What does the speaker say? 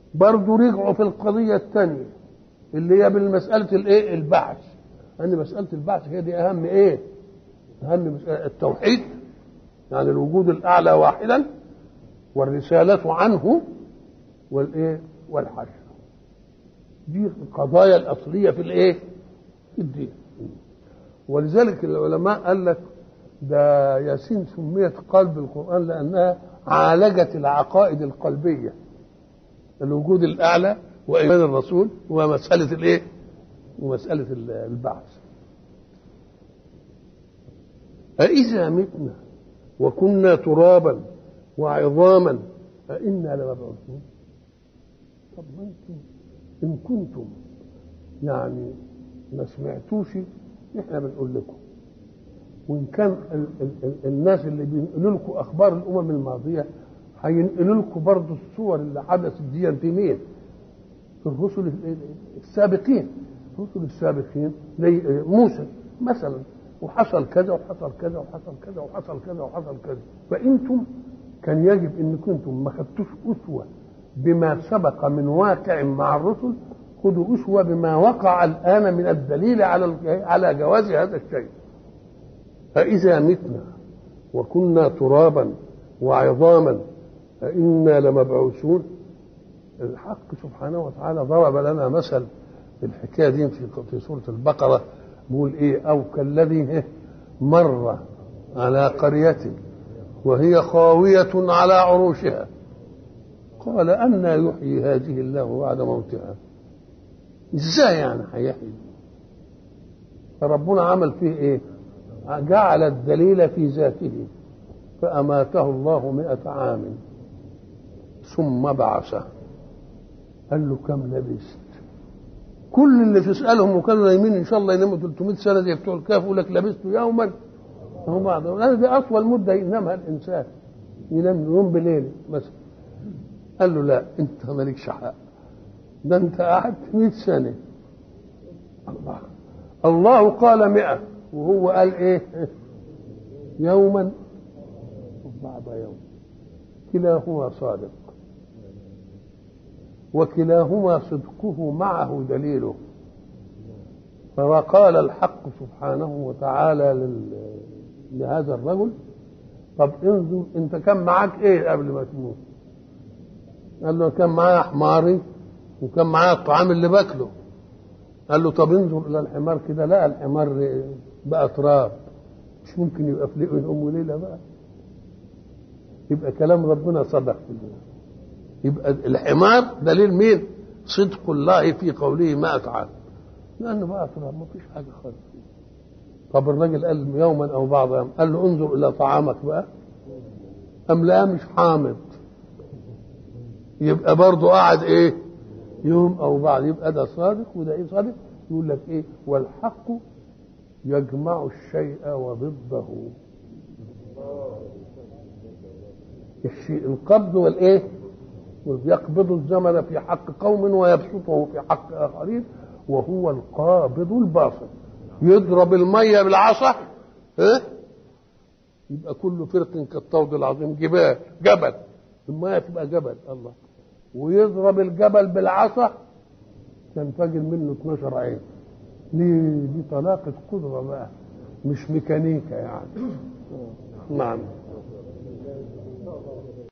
برضه رجعوا في القضيه الثانيه اللي هي بالمساله الايه البعث ان مساله البعث هي دي اهم ايه اهم مسألة التوحيد يعني الوجود الاعلى واحدا والرساله عنه والايه والحشر دي القضايا الاصليه في الايه في الدين ولذلك العلماء قال لك ده ياسين سميت قلب القرآن لأنها عالجت العقائد القلبية الوجود الأعلى وإيمان الرسول ومسألة الإيه؟ ومسألة البعث أإذا متنا وكنا ترابا وعظاما أإنا لمبعوثون طب ما انتم إن كنتم يعني ما سمعتوش احنا بنقول لكم وان كان ال ال ال الناس اللي بينقلوا لكم اخبار الامم الماضيه هينقلوا لكم برضه الصور اللي حدثت دي في مين؟ في الرسل السابقين الرسل السابقين زي موسى مثلا وحصل كذا وحصل كذا وحصل كذا وحصل كذا وحصل كذا فانتم كان يجب ان كنتم ما خدتوش اسوه بما سبق من واقع مع الرسل خذوا اسوه بما وقع الان من الدليل على على جواز هذا الشيء فإذا متنا وكنا ترابا وعظاما أئنا لمبعوثون الحق سبحانه وتعالى ضرب لنا مثل في الحكايه دي في في سوره البقره بيقول ايه او كالذي مر على قريه وهي خاويه على عروشها قال أنى يحيي هذه الله بعد موتها ازاي يعني هيحيي فربنا عمل فيه ايه جعل الدليل في ذاته فأماته الله مئة عام ثم بعثه قال له كم لبست كل اللي تسألهم وكانوا نايمين إن شاء الله يناموا 300 سنة زي بتوع الكهف يقول لك لبست يوما هو بعض هذا دي أطول مدة ينامها الإنسان ينام يوم بليل مثلا قال له لا أنت مالكش حق ده أنت قعدت 100 سنة الله الله قال 100 وهو قال ايه يوما بعد يوم كلاهما صادق وكلاهما صدقه معه دليله فقال الحق سبحانه وتعالى لل... لهذا الرجل طب انظر انت كان معاك ايه قبل ما تموت قال له كان معايا حماري وكان معايا الطعام اللي باكله قال له طب انظر الى الحمار كده لا الحمار بقى تراب مش ممكن يبقى في يوم وليله بقى يبقى كلام ربنا صدق في الله يبقى الحمار دليل مين صدق الله في قوله ما افعل لانه بقى تراب ما فيش حاجه خالص طب الراجل قال يوما او بعض يوم قال له انظر الى طعامك بقى ام لا مش حامض يبقى برضه قعد ايه يوم او بعد يبقى ده صادق وده ايه صادق يقول لك ايه والحق يجمع الشيء وضده الشيء القبض والايه يقبض الزمن في حق قوم ويبسطه في حق اخرين وهو القابض الباسط يضرب الميه بالعصا ها يبقى كل فرق كالطود العظيم جبال جبل الميه تبقى جبل الله ويضرب الجبل بالعصا تنفجر منه 12 عين ليه دي طلاقة قدرة بقى مش ميكانيكا يعني نعم